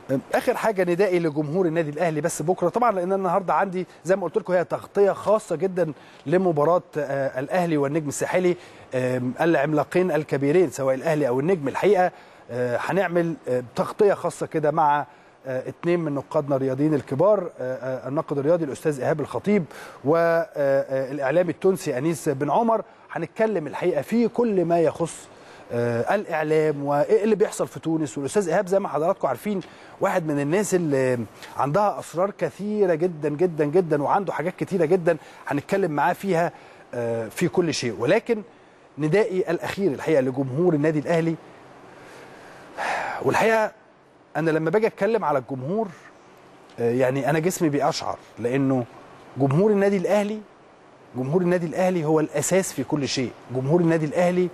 اخر حاجه ندائي لجمهور النادي الاهلي بس بكره طبعا لان النهارده عندي زي ما قلت لكم هي تغطيه خاصه جدا لمباراه آه، الاهلي والنجم الساحلي آم، العملاقين الكبيرين سواء الاهلي او النجم الحقيقه آه، هنعمل آه، تغطيه خاصه كده مع آه، اتنين من نقادنا الرياضيين الكبار آه، آه، الناقد الرياضي الاستاذ ايهاب الخطيب والاعلامي التونسي انيس بن عمر هنتكلم الحقيقه في كل ما يخص آه، الاعلام وايه اللي بيحصل في تونس والاستاذ ايهاب زي ما حضراتكم عارفين واحد من الناس اللي عندها اسرار كثيره جدا جدا جدا وعنده حاجات كثيره جدا هنتكلم معاه فيها آه، في كل شيء ولكن ندائي الاخير الحقيقه لجمهور النادي الاهلي والحقيقه انا لما باجي اتكلم على الجمهور آه، يعني انا جسمي بيقشعر لانه جمهور النادي الاهلي جمهور النادي الاهلي هو الاساس في كل شيء جمهور النادي الاهلي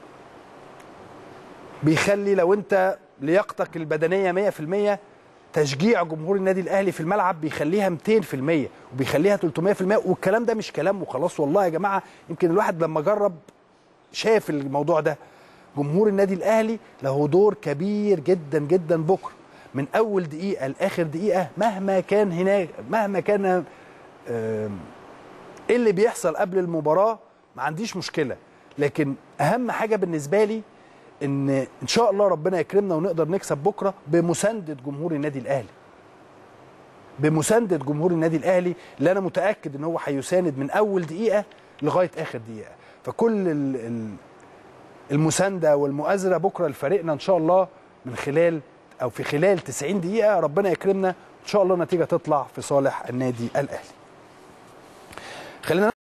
بيخلي لو انت لياقتك البدنيه 100% تشجيع جمهور النادي الاهلي في الملعب بيخليها 200% وبيخليها 300% والكلام ده مش كلام وخلاص والله يا جماعه يمكن الواحد لما جرب شاف الموضوع ده جمهور النادي الاهلي له دور كبير جدا جدا بكره من اول دقيقه لاخر دقيقه مهما كان هناك مهما كان آم، ايه اللي بيحصل قبل المباراه ما عنديش مشكله لكن اهم حاجه بالنسبه لي ان ان شاء الله ربنا يكرمنا ونقدر نكسب بكره بمسانده جمهور النادي الاهلي بمسانده جمهور النادي الاهلي اللي انا متاكد ان هو هيساند من اول دقيقه لغايه اخر دقيقه فكل ال- ال- المسانده والمؤازره بكره لفريقنا ان شاء الله من خلال او في خلال 90 دقيقه ربنا يكرمنا ان شاء الله النتيجه تطلع في صالح النادي الاهلي خلينا